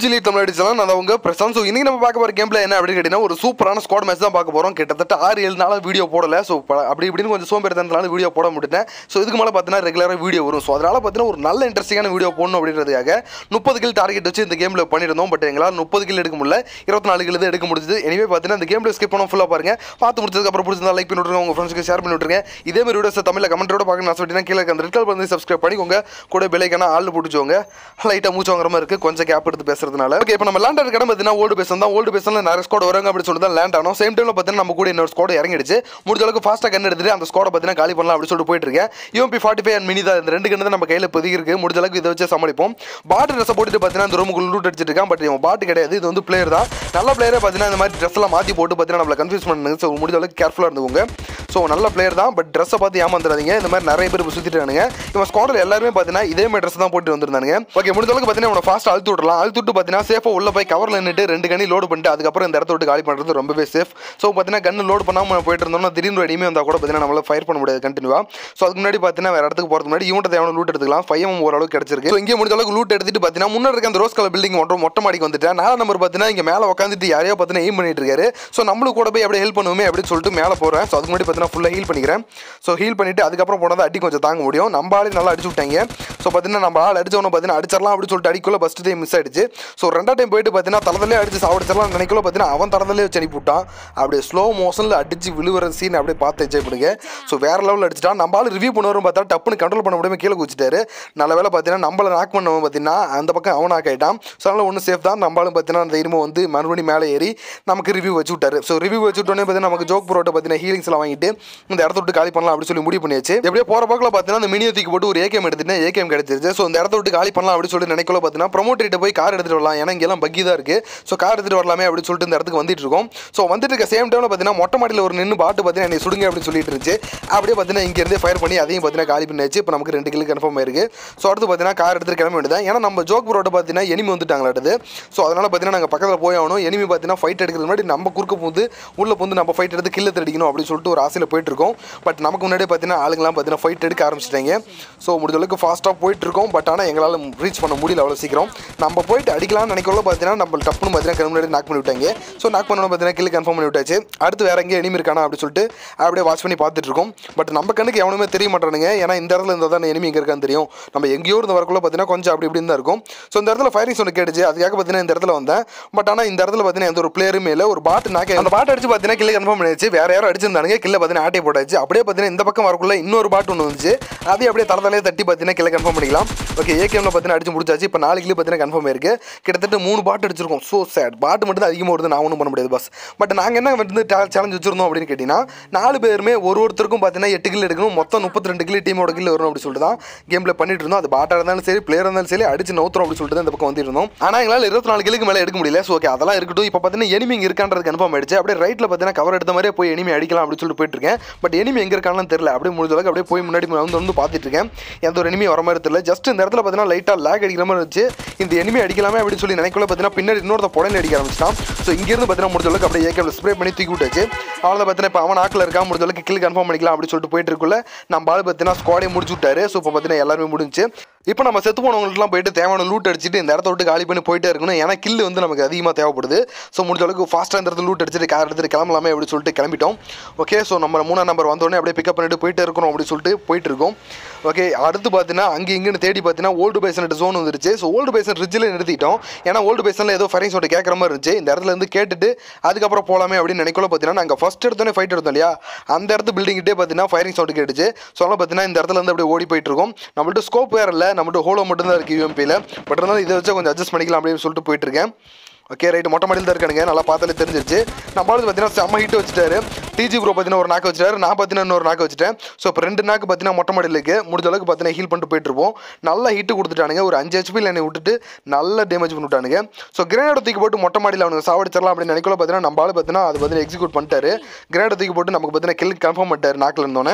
PUBG lead Tamil அடிச்சலாம் நான் உங்க Prashanth so இன்னைக்கு நம்ம பார்க்க போகிற கேம்ல என்ன அப்படின்னு கேட்டீங்கன்னா ஒரு சூப்பரான ஸ்குவாட் மேட்ச் தான் பார்க்க போகிறோம் கிட்டத்தட்ட ஆறு ஏழு நாளாக வீடியோ போடல ஸோ அப்படி இப்படின்னு கொஞ்சம் சோம்பேறித்தனத்தினால வீடியோ போட முடிட்டேன் ஸோ இதுக்கு மேலே பார்த்தீங்கன்னா ரெகுலராக வீடியோ வரும் ஸோ அதனால பார்த்தீங்கன்னா ஒரு நல்ல இன்ட்ரெஸ்டிங்கான வீடியோ போடணும் அப்படின்றதுக்காக முப்பது கில் டார்கெட் வச்சு இந்த கேமில் பண்ணியிருந்தோம் பட் எங்களால் முப்பது கில் எடுக்க முடியல இருபத்தி நாலு கில் தான் எடுக்க முடிஞ்சது எனவே பார்த்தீங்கன்னா இந்த கேமில் ஸ்கிப் பண்ண ஃபுல்லாக பாருங்க பார்த்து முடிச்சதுக்கு அப்புறம் பிடிச்சிருந்தா லைக் பண்ணி விட்டுருங்க உங்கள் ஃப்ரெண்ட்ஸ்க்கு ஷேர் பண்ணி விட்டுருங்க இதே மாதிரி வீடியோஸ் தமிழில் கமெண்ட்டோட பார்க்கணும் சொல்லிட்டு கீழே அந்த ரெட் கலர் வந்து சப்ஸ்கிரைப் பண்ணிக்கோங்க கூட பெலைக்கான ஆள் பிடிச்சவங்க லைட்டாக மூச்சு வாங்குற மாதிரி இருக்குது கொஞ்சம் கேப் எடுத்து பேசுறதுனால ஓகே இப்போ நம்ம லேண்ட் ஆகிற இடம் பார்த்தீங்கன்னா ஓல்டு பேசன் தான் ஓல்டு பேசனில் நிறைய ஸ்கோட் வராங்க அப்படின்னு சொல்லிட்டு தான் லேண்ட் ஆனோம் சேம் டைமில் பார்த்தீங்கன்னா நம்ம கூட இன்னொரு ஸ்கோட் இறங்கிடுச்சு முடிஞ்ச அளவுக்கு ஃபாஸ்ட்டாக கண்ணு எடுத்துட்டு அந்த ஸ்கோட பார்த்தீங்கன்னா காலி பண்ணலாம் அப்படின்னு சொல்லிட்டு போயிட்டு இருக்கேன் UMP forty five and mini தான் இந்த ரெண்டு கண்ணு தான் நம்ம கையில் இப்போதைக்கு இருக்கு முடிஞ்ச அளவுக்கு இதை வச்சு சமாளிப்போம் பாட்டு ட்ரெஸ்ஸை போட்டுட்டு பார்த்தீங்கன்னா இந்த ரூமுக்கு லூட் அடிச்சிட்டு இருக்கான் பட் இவன் பாட்டு கிடையாது இது வந்து பிளேயர் தான் நல்ல பிளேயரே பார்த்தீங்கன்னா இந்த மாதிரி ட்ரெஸ் எல்லாம் மாற்றி போட்டு பார்த்தீங்கன்னா நம்மளை கன்ஃபியூஸ் பண்ணுங்க ஸோ முடிஞ்ச அளவுக்கு கேர்ஃபுல்லாக இருந்துக்கோங்க ஸோ நல்ல பிளேயர் தான் பட் ட்ரெஸ்ஸை பார்த்து ஏமாந்துடாதீங்க இந்த மாதிரி நிறைய பேர் சுற்றிட்டு இருக்கானுங்க இவன் ஸ்குவாடில் எல்லாருமே பார்த்தீங்கன்னா இதே மாதிரி ட்ரெஸ் தான் போட்டு வந்திருந்தாங்க ஓகே முடிஞ்ச அளவுக்கு பார்த்தீங்கன்னா இவனை ஃபாஸ்ட் அழுத்து விடலாம் அழுத்து விட்டு பார்த்தீங்கன்னா சேஃபாக உள்ள போய் கவரில் நின்றுட்டு ரெண்டு கண்ணி லோடு பண்ணிட்டு அதுக்கப்புறம் இந்த இடத்த விட்டு காலி பண்ணுறது ரொம்பவே சேஃப் ஸோ பார்த்தீங்கன்னா கன்று லோடு பண்ணாமல் போயிட்டு இருந்தோம்னா திடீர்னு ஒரு இனிமே வந்தால் கூட பார்த்தீங்கன்னா நம்மளால ஃபயர் பண்ண முடியாது கண்டினியூவாக ஸோ அதுக்கு முன்னாடி பார்த்தீங்கன்னா வேறு இடத்துக்கு போகிறதுக்கு முன்னாடி இவன்ட்ட தேவையான லூட் எடுத்துக்கலாம் ஃபைவ் எம் ஓரளவுக்கு கிடச்சிருக்கு ஸோ இங்கே முடிஞ்ச அளவுக்கு லூட் எடுத்துட்டு பார்த்தீங்கன்னா முன்னாடி இருக்க அந்த ரோஸ் கலர் பில்டிங் மட்டும் மொட்டை மாடிக்கு வந்துட்டேன் நாலு நம்பர் பார்த்தீங்கன்னா இங்கே மேலே உட்காந்துட்டு யாரையோ பார்த்தீங்கன்னா எய்ம் பண்ணிட்டு இருக்காரு ஸோ நம்மளுக்கு கூட போய் அப்படியே ஹெல்ப் பண்ணுவோமே அப்படின்னு சொல்லிட்டு மேலே போகிறேன் ஸோ அதுக்கு முன்னாடி பார்த்தீங்கன்னா ஃபுல்லாக ஹீல் பண்ணிக்கிறேன் ஸோ ஹீல் பண்ணிட்டு அதுக்கப்புறம் போனால் அடி கொஞ்சம் தாங்க முடியும் நம்ம ஆளே நல்லா அடிச்சு விட்டாங்க ஸோ பார்த்தீங்கன்னா நம்ம ஆள் அடிச்சவன பார்த்தீங்கன்னா அடிச்சிடலாம் அப்படின்னு சொல்லிட்டு அடிக்குள்ள ஃபஸ்ட்டு டைம் மிஸ் ஆயிடுச்சு ஸோ ரெண்டா டைம் போயிட்டு பார்த்தீங்கன்னா தலதலே அடிச்சு சாவடிச்சிடலாம் நினைக்கல பார்த்தீங்கன்னா அவன் தலதலே வச்சு அனுப்பி விட்டான் அப்படியே ஸ்லோ மோஷனில் அடிச்சு விழுவுற சீன் அப்படியே பார்த்து என்ஜாய் பண்ணுங்க ஸோ வேற லெவலில் அடிச்சிட்டான் நம்ம ஆள் ரிவ்யூ பண்ணுவோம் பார்த்தா டப்புன்னு கண்ட்ரோல் பண்ண முடியாம கீழே குச்சிட்டாரு நல்ல வேலை பார்த்தீங்கன்னா நம்மளை நாக் பண்ணவன் பார்த்தீங்கன்னா அந்த பக்கம் அவன் நாக் ஆகிட்டான் ஸோ அதனால் ஒன்றும் சேஃப் தான் நம்மளும் பார்த்தீங்கன்னா அந்த இருமை வந்து மறுபடியும் மேலே ஏறி நமக்கு ரிவ்யூ வச்சு விட்டாரு ஸோ ரிவ்யூ வச்சு விட்டோன்னே பார்த்தீங்கன்னா நமக்கு ஜோக் ப்ரோட்டை பார்த்தீங்கன்னா ஹீலிங்ஸ் எல்லாம் வாங்கிட்டு இந்த இடத்த விட்டு காலி பண்ணலாம் அப்படின்னு சொல்லி முடிவு பண்ணியாச்சு எப்படியே போகிற பக்கம் பார்த்தீங்கன்னா அந்த மினியை தூக்கி போட்டு ஒரு ஏகேம் எடுத்துட்டு ஏகேம் கிடைச்சிருச்சு ஸோ இந்த இடத்த விட்டு காலி பண்ணலாம் அப்படின்னு சொல்லி நினைக்கல பார்த்தீங்கன்னா ப்ரொமோட்டர்கிட்ட போய் கார் எடுத்துட்டு வரலாம் ஏன்னா இங்கெல்லாம் பக்கி தான் இருக்குது ஸோ கார் எடுத்துட்டு வரலாமே அப்படின்னு சொல்லிட்டு இந்த இடத்துக்கு வந்துட்டு இருக்கோம் ஸோ வந்துட்டு இருக்க சேம் டைமில் பார்த்தீங்கன்னா மொட்டை மாடியில் ஒரு நின்று பாட்டு பார்த்தீங்கன்னா என்னை சுடுங்க அப்படின்னு சொல்லிட்டு இருந்துச்சு அப்படியே பார்த்தீங்கன்னா இங்கேருந்தே ஃபயர் பண்ணி அதையும் பார்த்தீங்கன்னா காலி பண்ணியாச்சு இப்போ நமக்கு ரெண்டு கிலோ கன்ஃபார்ம் ஆயிருக்கு ஸோ அடுத்து பார்த்தீங்கன்னா கார் எடுத்துட்டு கிளம்ப வேண்டியதான் ஏன்னா நம்ம ஜோக் ரோட்டை பார்த்தீங்கன்னா எனிமி வந்துட்டாங்களாட்டுது ஸோ அதனால் பார்த்தீங்கன்னா நாங்கள் பக்கத்தில் போய் ஆகணும் எனிமி பார்த்தீங்கன்னா ஃபைட் எடுக்கிறது முன்னாடி நம்ம குறுக்க போந்து உள்ளே போந்து நம்ம ஃபைட் எடுத்து கில்ல அடிக்கணும் அப்படின்னு சொல்லிட்டு ஒரு ஆசையில் போயிட்டு இருக்கோம் பட் நமக்கு முன்னாடியே பார்த்தீங்கன்னா ஆளுங்களாம் பார்த்தீங்கன்னா ஃபைட் எடுக்க ஆரம்பிச்சிட்டாங்க ஸோ முடிஞ்ச அளவுக்கு ஃபாஸ்ட்டாக போயிட்டு இருக்கோம் பட் ஆனால் எங்களால் ரீச் பண்ண முடியல அவ்வளோ சீக்கிரம் நம்ம போயிட்டு அடிக்கலாம்னு நினைக்கல பார்த்தீங்கன்னா நம்ம டப்புன்னு பார்த்தீங்கன்னா கண் முன்னாடி நாக் பண்ணி விட்டாங்க ஸோ நாக் பண்ணணும் பார்த்தீங்கன்னா கில் கன்ஃபார்ம் பண்ணி விட்டாச்சு அடுத்து வேற எங்கேயும் எனிமி இருக்கானா அப்படின்னு சொல்லிட்டு அப்படியே வாட்ச் பண்ணி பார்த்துட்டு இருக்கோம் பட் நம்ம கண்ணுக்கு எவனுமே தெரிய மாட்டானுங்க ஏன்னா இந்த இடத்துல இருந்தால் தான் எனிமி எங்கே இருக்கான்னு தெரியும் நம்ம எங்கேயோ இருந்து வரக்குள்ள பார்த்தீங்கன்னா கொஞ்சம் அப்படி இப்படி தான் இருக்கும் ஸோ இந்த இடத்துல ஃபயரிங் ஒன்று கேட்டுச்சு அதுக்காக பார்த்தீங்கன்னா இந்த இடத்துல வந்தேன் பட் ஆனால் இந்த இடத்துல பார்த்தீங்கன்னா எந்த ஒரு பிளேயருமே இல்லை ஒரு பாட்டு நாக்க அந்த பாட்டு அடிச்சு பார்த்தீங்கன்னா கில்ல கன்ஃபார்ம் பண்ணியாச்சு வேற யாரும் அடிச்சிருந்தானுங்க கில்ல பார்த்தீங்கன்னா ஆட்டை போட்டாச்சு அப்படியே பார்த்தீங்கன்னா இந்த பக்கம் வரக்குள்ள இன்னொரு பாட்டு ஒன்று வந்துச்சு அதையும் அப்படியே தரதலையே தட்டி பார்த்தீங்கன்னா கில்ல கன்ஃபார்ம் பண்ணிக்கலாம் ஓகே ஏகேமில் பார்த்தீங்கன்னா அடிச்சு முடிச்சாச்சு இப்போ நாலு கிலோ பார்த்தீங்கன்னா கன்ஃபார்ம் ஆயிருக்கு கிட்டத்தட்ட மூணு பாட்டு அடிச்சிருக்கோம் ஸோ சேட் பாட்டு மட்டும் தான் அதிகமாக வருது நான் ஒன்றும் பண்ண முடியாது பஸ் பட் நாங்கள் என்ன வந்து சேலஞ்ச் வச்சிருந்தோம் அப்படின்னு கேட்டிங்கன்னா நாலு பேருமே ஒரு ஒருத்தருக்கும் பார்த்தீங்கன்னா எட்டு கிலோ எடுக்கணும் மொத்தம் முப்பத்தி ரெண்டு கிலோ டீமோட கிலோ வரும் அப்படின்னு சொல்லிட்டு தான் கேமில் பண்ணிட்டு இருந்தோம் அது பாட்டாக இருந்தாலும் சரி பிளேயர் இருந்தாலும் சரி அடிச்சு நவுத்துறோம் அப்படின்னு சொல்லிட்டு தான் இந்த பக்கம் வந்துட்டு இருந்தோம் ஆனால் எங்களால் இருபத்தி நாலு கிலோக்கு மேலே எடுக்க முடியல ஸோ ஓகே அதெல்லாம் இருக்கட்டும் இப்போ பார்த்தீங்கன்னா எனிமி இங்கே இருக்கான்றது கன்ஃபார்ம் ஆயிடுச்சு அப்படியே ரைட்டில் பார்த்தீங்கன்னா கவர் எடுத்த மாதிரியே போய் எனிமி அடிக்கலாம் அப்படின்னு சொல்லிட்டு போயிட்டு இருக்கேன் பட் எனிமி எங்கே இருக்கான்னு தெரியல அப்படியே முடிஞ்ச அளவுக்கு அப்படியே போய் முன்னாடி வந்து வந்து பார்த்துட்டு இருக்கேன் எந்த ஒரு எனிமி வர மாதிரி தெரியல ஜஸ்ட் இந்த இடத்துல பார்த்தீங்கன்னா லைட்டாக லேக் அடிக்கிற மாதிரி இருந்துச்சு இந்த எனிமி அடிக்கலாமே அப்படின்னு சொல்லி நினைக்கல பார்த்தீங்கன்னா பின்னாடி இன்னொருத்த புடல அடிக்க ஆரம்பிச்சிட்டான் ஸோ இங்கேருந்து பார்த்தீங்கன்னா முடிஞ்ச அளவுக்கு அப்படியே ஏகேவில் ஸ்ப்ரே பண்ணி தூக்கி விட்டாச்சு அவளை பார்த்தீங்கன்னா இப்போ அவன் ஆக்கில் இருக்கான் முடிஞ்ச அளவுக்கு கில் கன்ஃபார்ம் பண்ணிக்கலாம் அப்படின்னு சொல்லிட்டு போயிட்டு இருக்குள்ள நம்ம ஆள் பார்த்தீங்கன்னா ஸ்குவாடே முடிச்சு விட்டாரு ஸோ இப்போ பார்த்தீங்கன்னா எல்லாருமே முடிஞ்சு இப்போ நம்ம செத்து போனவங்களுக்குலாம் போயிட்டு தேவையான லூட் அடிச்சுட்டு இந்த இடத்த விட்டு காலி பண்ணி போயிட்டே இருக்கணும் ஏன்னா கில்லு வந்து நமக்கு அதிகமாக தேவைப்படுது ஸோ முடிஞ்ச அளவுக்கு ஃபாஸ்ட்டாக இந்த இடத்துல லூட் அடிச்சுட்டு கார் எடுத்துட்டு கிளம்பலாமே அப்படின்னு சொல்லிட்டு கிளம்பிட்டோம் ஓகே ஸோ நம்ம மூணாம் நம்பர் வந்தோடனே அப்படியே பிக்கப் பண்ணிட்டு போயிட்டே இருக்கிறோம் அப்படின்னு சொல்லிட்டு போயிட்டு இருக்கோம் ஓகே அடுத்து பார்த்தீங்கன்னா அங்கே இங்கேன்னு தேடி பார்த்தீங்கன்னா ஓல்டு பேசன் ஜோன் வந்துருச்சு ஸோ ஓல்டு பேசன் ரிட்ஜில் நிறுத்திட்டோம் ஏன்னா ஓல்டு பேசனில் ஏதோ ஃபயரிங் சவுண்ட் கேட்குற மாதிரி இருந்துச்சு இந்த இடத்துல இருந்து கேட்டுட்டு அதுக்கப்புறம் போகலாமே அப்படின்னு நினைக்கல பார்த்தீங்கன்னா நாங்கள் ஃபஸ்ட் எடுத்தோன்னே ஃபைட் எடுத்தோம் இல்லையா அந்த இடத்து பில்டிங்கிட்டே பார்த்தீங்கன்னா ஃபயரிங் சவுண்ட் கேட்டுச்சு ஸோ அதனால் பார்த்தீங்கன்னா இந்த இடத்துல இருந்து அப்படியே ஓடி போயிட்டு இருக்கோம் நம்மள்ட்ட ஸ்கோப் வேறு இல்லை நம்மள்ட்ட ஹோலோ மட்டும் தான் இருக்குது யூஎம்பியில் பட் இருந்தாலும் இதை வச்சு கொஞ்சம் அட்ஜஸ்ட் பண்ணிக்கலாம் அப்படின்னு சொல்லிட்டு போயிட்டு இருக்கேன் ஓகே ரைட் மொட்டை மாடியில் தான் இருக்கானுங்க நல்லா பார்த்தாலே தெரிஞ்சிருச்சு நம்மளால பார்த்தீங்கன்னா செம்ம ஹீட் வச்சுட்டாரு டிஜி ப்ரோ பார்த்தீங்கன்னா ஒரு நாக்கு வச்சுட்டாரு நான் பார்த்தீங்கன்னா இன்னொரு நாக்கு வச்சுட்டேன் ஸோ இப்போ ரெண்டு நாக்கு பார்த்தீங்கன்னா மொட்டை மாடியில் இருக்கு முடிஞ்ச அளவுக்கு பார்த்தீங்கன்னா ஹீல் பண்ணிட்டு போயிட்டு இருப்போம் நல்லா ஹீட்டு கொடுத்துட்டானுங்க ஒரு அஞ்சு ஹெச்பி என்னை விட்டுட்டு நல்ல டேமேஜ் பண்ணிவிட்டானுங்க ஸோ கிரேனேட் தூக்கி போட்டு மொட்டை மாடியில் அவனுக்கு சாவடிச்சிடலாம் அப்படின்னு நினைக்கல பார்த்தீங்கன்னா நம்ம ஆள் பார்த்தீங்கன்னா அது பார்த்தீங்கன்னா எக்ஸிக்யூட் பண்ணிட்டாரு கிரேனேட் தூக்கி போட்டு நமக்கு பார்த்தீங்கன்னா கில் கன்ஃபார்ம் பண்ணிட்டாரு நாக்கில் இருந்தோன்னே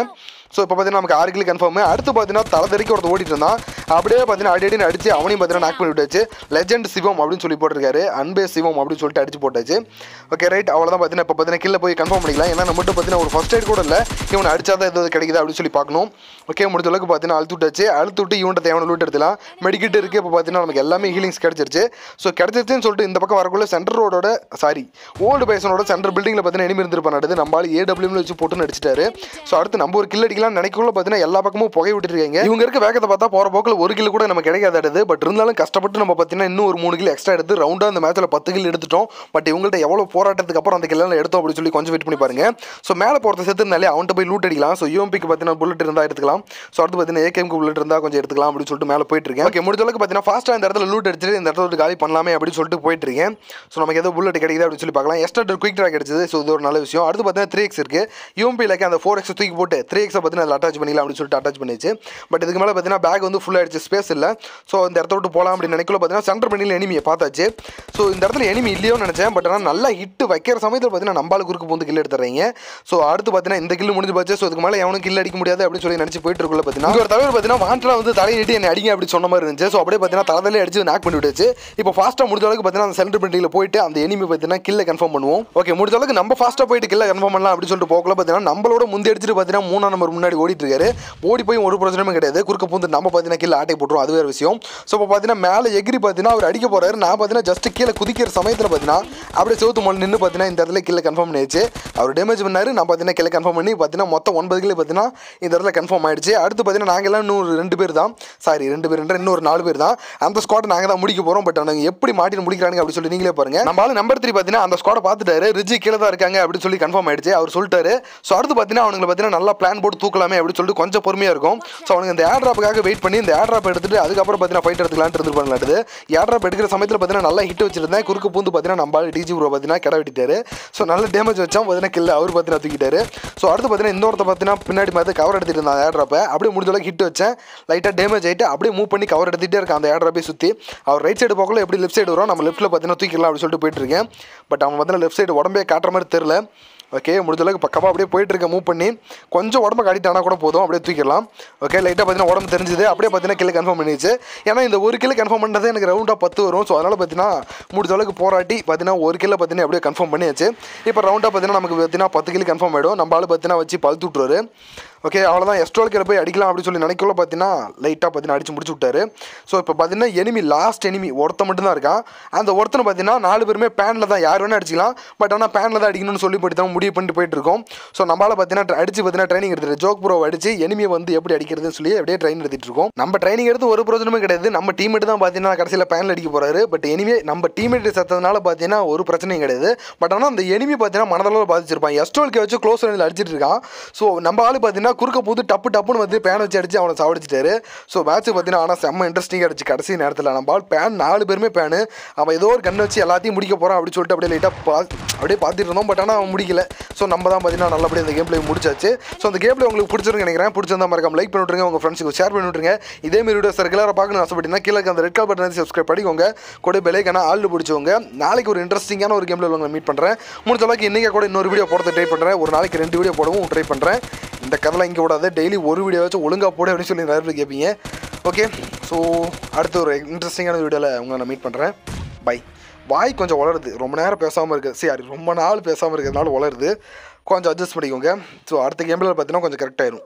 ஸோ இப்போ பார்த்தீங்கன்னா நமக்கு ஆறு கிலோ கன்ஃபார்ம் அடுத்து பார்த்தீங்கன்னா தலை தெறிக்க ஒருத்தர் ஓடிட்டு இருந்தான் அப்படியே பார்த்தீங்கன்னா அடி அடின்னு அடிச்சு அவனையும் பார்த்தீங்கன்னா நாக் பண்ணி விட்டாச்சு லெஜெண்ட் சிவம் அப்படின்னு சொல்லி போட்டிருக்காரு அன்பே சிவம் அப்படின்னு சொல்லிட்டு அடிச்சு போட்டாச்சு ஓகே ரைட் அவ்வளோதான் பார்த்தீங்கன்னா இப்போ பார்த்தீங்கன்னா கீழே போய் கன்ஃபார்ம் பண்ணிக்கலாம் ஏன்னா நம்மகிட்ட பார்த்தீங்கன்னா ஒரு ஃபஸ்ட் எய்ட் கூட இல்லை இவனை அடிச்சா தான் எதாவது கிடைக்குது அப்படின்னு சொல்லி பார்க்கணும் ஓகே முடிஞ்ச அளவுக்கு பார்த்தீங்கன்னா அழுத்து விட்டாச்சு அழுத்து விட்டு இவன்ட்ட தேவையான லூட் எடுத்துலாம் மெடிக்கிட் இருக்குது இப்போ பார்த்தீங்கன்னா நமக்கு எல்லாமே ஹீலிங்ஸ் கிடச்சிருச்சு ஸோ கிடச்சிருச்சுன்னு சொல்லிட்டு இந்த பக்கம் வரக்குள்ள சென்டர் ரோடோட சாரி ஓல்டு பேசனோட சென்டர் பில்டிங்கில் பார்த்தீங்கன்னா enemy இருந்திருப்பான் அடுத்து நம்மளால ஏடபிள்யூல வச்சு போட்டு நடிச்சிட்டாரு ஸோ அடுத்து நம்ம ஒரு கில் அடிக்கலாம் நினைக்கக்குள்ள பார்த்தீங்கன்னா எல்லா பக்கமும் புகை விட்டுருக்காங்க இவங்க இருக்க வேகத்தை பார்த்தா போகிற போக்கில் ஒரு கில் கூட நம்ம கிடைக்காது அடுத்து பட் இருந்தாலும் கஷ்டப்பட்டு நம்ம பார்த்தீங்கன்னா இன்னும் ஒரு மூணு கில் எக்ஸ்ட்ரா எடுத்து ரவுண்டாக அந்த மேட்ச்சில் பத்து கில் எடுத்துட்டோம் பட் இவங்கள்ட்ட எவ்வளோ போராட்டத்துக்கு அப்புறம் அந்த கில்லாம் எடுத்தோம் அப்படின்னு சொல்லி கொஞ்சம் வெயிட் பண்ணி பாருங்க ஸோ மேலே போகிறத சேர்த்துனாலே அவன்கிட்ட போய் லூட் அடிக்கலாம் ஸோ யூஎம்பிக்கு பார்த்தீங்கன்னா புல்லட் இருந்தால் எடுத்துக்கலாம் ஸோ அடுத்து பார்த்தீங்கன்னா ஏகேமுக்கு புல்லட் இருந்தால் கொஞ்சம் எடுத்துக்கலாம் அப்படின்னு சொல்லிட்டு மேலே போயிட்டு இருக்கேன் ஓகே முடிஞ்ச அளவுக்கு பார்த்தீங்கன்னா ஃபாஸ்ட்டாக இந்த இடத்துல லூட் அடிச்சுட்டு இந்த இடத்துல விட்டு காலி பண்ணலாமே அப்படின்னு சொல்லிட்டு போயிட்டு இருக்கேன் ஸோ நமக்கு ஏதோ புல்லட் கிடைக்குது அப்படின்னு சொல்லி பார்க்கலாம் எக்ஸ்ட்ரா குயிக் ட்ராக் கிடைச்சது ஸோ இது ஒரு நல்ல விஷயம் அடுத்து பார்த்தீங்கன்னா த்ரீ எக்ஸ் இருக்கு யூஎம்பியில் அந்த ஃபோர் எக்ஸ் தூக்கி போட்டு த்ரீ எக்ஸை பார்த்தீங்கன்னா அதில் அட்டாச் பண்ணிக்கலாம் அப்படின்னு சொல்லிட்டு அட்டாச் பண்ணிச்சு பட் இதுக்கு மேலே பார்த்தீங்கன்னா பேக் வந்து ஃபுல் ஆயிடுச்சு ஸ்பேஸ் இல்லை ஸோ இந்த இடத்த விட்டு போகலாம் அப்படின்னு நினைக்கல பார்த்தீங்கன்னா சென்டர் பண்ணியில் எனிமியை பார்த்தாச்சு ஸோ இந்த இடத்துல எனிமி இல்லையோன்னு நினச்சேன் பட் ஆனால் நல்லா ஹிட் வைக்கிற சமயத்தில் பார்த்தீங்கன்னா நம்பால குறுக்கு பூந்து கில் எடுத்துறீங்க ஸோ அடுத்து பார்த்தீங்கன்னா இந்த கில் முடிஞ்சு போச்சு ஸோ இதுக்கு மேலே எவனும் கில் அடிக்க முடியாது அப்படின்னு சொல்லி நினச்சி போயிட்டு இருக்குள்ள பார்த்தீங்கன்னா இங்க ஒரு தலைவர் பார்த்தீங்கன்னா வாண்டலா வந்து தலையை நீட்டி என்னை அடிங்க அப்படி சொன்ன மாதிரி இருந்துச்சு ஸோ அப்படியே பார்த்தீங்கன்னா தலையிலே அடிச்சு நாக் பண்ணி விட்டுச்சு இப்போ ஃபாஸ்ட்டாக முடிஞ்ச அளவுக்கு பார்த்தீங்கன்னா அந்த சென்டர் பில்டிங்கில் போயிட்டு அந்த எனிமி பார்த்தீங்கன்னா கில்ல கன்ஃபார்ம் பண்ணுவோம் ஓகே முடிஞ்ச அளவுக்கு நம்ம ஃபாஸ்ட்டாக போயிட்டு கில்ல கன்ஃபார்ம் பண்ணலாம் அப்படின்னு சொல்லிட்டு போகல பார்த்தீங்கன்னா நம்மளோட முந்தி அடிச்சுட்டு பார்த்தீங்கன்னா மூணாம் நம்பர் முன்னாடி ஓடிட்டு இருக்காரு ஓடி போய் ஒரு பிரச்சனையும் கிடையாது குறுக்க பூந்து நம்ம பார்த்தீங்கன்னா கீழே ஆட்டை போட்டுரும் அது வேறு விஷயம் ஸோ இப்போ பார்த்தீங்கன்னா மேலே எகிரி பார்த்தீங்கன்னா அவர் அடிக்க போறாரு நான் பார்த்தீங்கன்னா ஜஸ்ட் கீழே குதிக்கிற சமயத்தில் பார்த்தீங்கன்னா அப்படியே செவத்து மொழி நின்று பார்த்தீங்கன்னா இந்த இடத்துல கீழே கன்ஃபார்ம் பண்ணியாச்சு அவர் டேமேஜ் பண்ணாரு நான் பார்த்தீங்கன்னா கீழே கன்ஃபார்ம் பண்ணி பார்த்தீங்கன்னா மொத்தம் ஒன்பது கிலோ பார்த்தீங்கன்னா இந்த இடத்துல கன்ஃபார்ம் ஆயிடுச்சு அடுத்து பார்த்தீங்கன்னா நாங்கள் எல்லாம் இன்னும் ஒரு ரெண்டு பேர் தான் சாரி ரெண்டு பேர் இன்னும் ஒரு நாலு பேர் தான் அந்த ஸ்குவாட் நாங்கள் தான் முடிக்க போகிறோம் பட் நாங்கள் எப்படி மாட்டின்னு முடிக்கிறாங்க அப்படின்னு சொல்லி நீங்களே பாருங்க நம்ம ஆளு நம்பர் த்ரீ பார்த்தீங்கன்னா அந்த ஸ்குவாட பார்த்துட்டாரு ரிஜி கீழே தான் இருக்காங்க அப்படின்னு சொல்லி கன்ஃபார்ம் ஆயிடுச்சு அவர் சொல்லிட்டாரு ஸோ அடுத்து பார்த்தீங்கன்னா அவனுங்களை பார்த்தீங்கன்னா நல்லா பிளான் போட்டு தூக்கலாமே அப்படின்னு சொல்லிட்டு கொஞ்சம் பொறுமையாக இருக்கும் ஸோ அவனுக்கு இந்த ஏர் ட்ராப்புக்காக வெயிட் பண்ணி இந்த ஏர் ட்ராப் எடுத்துட்டு அதுக்கப்புறம் பார்த்தீங்கன்னா ஃபைட் எடுத்துக்கலான்ட்டு இருந்துருப்பாங்களாட்டு ஏர் ட்ராப் எடுக்கிற சமயத்தில் பார்த்தீங்கன்னா நல்லா ஹிட் வச்சிருந்தேன் குறுக்கு பூந்து பார்த்தீங்கன்னா நம்ம டிஜி ப்ரோ பார்த்தீங்கன்னா கிட வெட்டிட்டாரு ஸோ நல்ல டேமேஜ் வச்சா பார்த்தீங்கன்னா கில்ல அவர் பார்த்தீங்கன்னா தூக்கிட்டாரு ஸோ அடுத்து பார்த்தீங்கன்னா இன்னொருத்த பார்த்தீங்கன்னா பின்னாடி பார்த்து கவர் எடுத்துட்டு இருந்தான் ஏர் ட்ராப்பை அப்படியே முடிஞ்ச அளவுக்கு ஹிட் வச்சேன் லைட்டாக டேமேஜ் ஆகிட்டு அப்படியே மூவ் பண்ணி கவர் எடுத்துகிட்டே இருக்கான் அந்த ஏர் ட்ராப்பை சுற்றி அவர் ரைட் சைடு போகல எப்படி லெஃப்ட் சைடு வரும் நம்ம லெஃப்ட்டில் பார்த்தீங்கன்னா தூக்கிடலாம் அப்படின்னு சொல்லிட்டு போயிட்டு இருக்கேன் பட் அவன் பார்த்தீங்கன்னா லெஃப்ட் சைடு உடம்பே காட்டுற மாதிரி தெரில ஓகே முடிஞ்ச அளவுக்கு பக்கமாக அப்படியே போயிட்டு இருக்க மூவ் பண்ணி கொஞ்சம் உடம்ப காட்டிட்டானா கூட போதும் அப்படியே தூக்கிடலாம் ஓகே லைட்டாக பார்த்தீங்கன்னா உடம்பு தெரிஞ்சுது அப்படியே பார்த்தீங்கன்னா கிலோ கன்ஃபார்ம் பண்ணிடுச்சு ஏன்னா இந்த ஒரு கிலோ கன்ஃபார்ம் பண்ணுறது எனக்கு ரவுண்டாக பத்து வரும் ஸோ அதனால் பார்த்தீங்கன்னா முடிஞ்ச அளவுக்கு போராட்டி பார்த்தீங்கன்னா ஒரு கிலோ பார்த்தீங்கன்னா அப்படியே கன்ஃபார்ம் பண்ணியாச்சு இப்போ ரவுண்டாக பார்த்தீங்கன்னா நமக்கு பார்த்தீங்கன்னா பத்து கிலோ கன்ஃபார்ம் ஆகிடும் நம்ம ஆள் பார்த்தீங்கன்னா வச்சு பழுத்து விட்ருவாரு ஓகே அவ்வளோதான் எஸ்ட்ரோல் கீழே போய் அடிக்கலாம் அப்படின்னு சொல்லி நினைக்கல பார்த்தீங்கன்னா லைட்டாக பார்த்தீங்கன்னா அடிச்சு முடிச்சு விட்டாரு ஸோ இப்போ பார்த்தீங்கன்னா எனிமி லாஸ்ட் எனிமி ஒருத்த மட்டும் தான் இருக்கான் அந்த ஒருத்தனை பார்த்தீங்கன்னா நாலு பேருமே பேனில் தான் யார் வேணால் அடிச்சிக்கலாம் பட் ஆனால் பேனில் தான் அடிக்கணும்னு சொல்லி போட்டு தான் முடிவு பண்ணிட்டு போயிட்டு இருக்கோம் ஸோ நம்மளால் பார்த்தீங்கன்னா அடிச்சு பார்த்தீங்கன்னா ட்ரைனிங் எடுத்துட்டு ஜோக் ப்ரோ அடிச்சு எனிமியை வந்து எப்படி அடிக்கிறதுன்னு சொல்லி அப்படியே ட்ரைனிங் எடுத்துட்டு இருக்கோம் நம்ம ட்ரைனிங் எடுத்து ஒரு பிரச்சனையும் கிடையாது நம்ம டீமேட் தான் பார்த்தீங்கன்னா கடைசியில் பேனில் அடிக்க போறாரு பட் எனிமே நம்ம டீமேட் செத்ததுனால பார்த்தீங்கன்னா ஒரு பிரச்சனையும் கிடையாது பட் ஆனால் அந்த எனிமி பார்த்தீங்கன்னா மனதளவில் பாதிச்சிருப்பான் எஸ்ட்ரோல்கே வச்சு க்ளோஸ் ரேஞ்சில் அடிச்சிட்டு இருக்கான் ஸோ நம்ம ஆள் பார்த்தீங்கன்னா குறுக்க போது டப்பு டப்புன்னு வந்து பேன் வச்சு அடிச்சு அவனை சாவடிச்சிட்டாரு ஸோ மேட்ச் பார்த்தீங்கன்னா ஆனால் செம்ம இன்ட்ரெஸ்டிங்காக அடிச்சு கடைசி நேரத்தில் நம்ம ஆள் பேன் நாலு பேருமே பேனு அவன் ஏதோ ஒரு கண்ணை வச்சு எல்லாத்தையும் முடிக்க போகிறான் அப்படின்னு சொல்லிட்டு அப்படியே லைட்டாக பா அப்படியே பார்த்துட்டு இருந்தோம் பட் ஆனால் அவன் முடிக்கல ஸோ நம்ம தான் பார்த்தீங்கன்னா நல்லபடியாக இந்த கேம் பிளே முடிச்சாச்சு ஸோ அந்த கேம் பிளே உங்களுக்கு பிடிச்சிருக்கு நினைக்கிறேன் பிடிச்சிருந்தா மறக்காம லைக் பண்ணி விட்ருங்க உங்கள் ஃப்ரெண்ட்ஸுக்கு ஷேர் பண்ணி விட்ருங்க இதே மாதிரி வீடியோஸ் ரெகுலராக பார்க்கணும்னு ஆசைப்பட்டீங்கன்னா கீழே இருக்க அந்த ரெட் கால் பட்டன் சப்ஸ்கிரைப் பண்ணிக்கோங்க கூட பெலைக்கான ஆள் பிடிச்சவங்க நாளைக்கு ஒரு இன்ட்ரெஸ்டிங்கான ஒரு கேம் பிளே உங்களை மீட் பண்ணுறேன் முடிஞ்ச அளவுக்கு இன்றைக்கி கூட இன்னொரு வீடியோ போடுறது ட்ரை பண்ணுறேன் ஒரு நாளைக்கு ரெண்டு வீடியோ போடவும் ட்ரை பண்ணுறேன் இந்த கதைலாம் இங்கே விடாது டெய்லி ஒரு வீடியோ வச்சு ஒழுங்காக போடு அப்படின்னு சொல்லி நிறைய பேர் கேட்பீங்க ஓகே ஸோ அடுத்த ஒரு இன்ட்ரெஸ்டிங்கான வீடியோவில் உங்களை நான் மீட் பண்ணுறேன் பை வாய் கொஞ்சம் வளருது ரொம்ப நேரம் பேசாமல் இருக்குது சரி ரொம்ப நாள் பேசாமல் இருக்கிறதுனால வளருது கொஞ்சம் அட்ஜஸ்ட் பண்ணிக்கோங்க ஸோ அடுத்த கேமில் பார்த்தீங்கன்னா கொஞ்சம் கரெக்டாயிரும்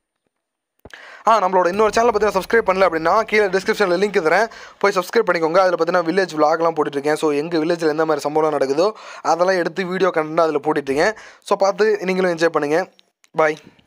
ஆ நம்மளோட இன்னொரு சேனலை பார்த்தீங்கன்னா சப்ஸ்கிரைப் பண்ணல அப்படின்னா கீழே டிஸ்கிரிப்ஷனில் லிங்க் தரேன் போய் சப்ஸ்கிரைப் பண்ணிக்கோங்க அதில் பார்த்தீங்கன்னா வில்லேஜ் விளாக்லாம் போட்டுட்ருக்கேன் ஸோ எங்கள் வில்லேஜில் எந்த மாதிரி சம்பவம் நடக்குதோ அதெல்லாம் எடுத்து வீடியோ கண்டென்ட் அதில் போட்டுட்ருக்கேன் ஸோ பார்த்து நீங்களும் என்ஜாய் பண்ணுங்கள் பாய்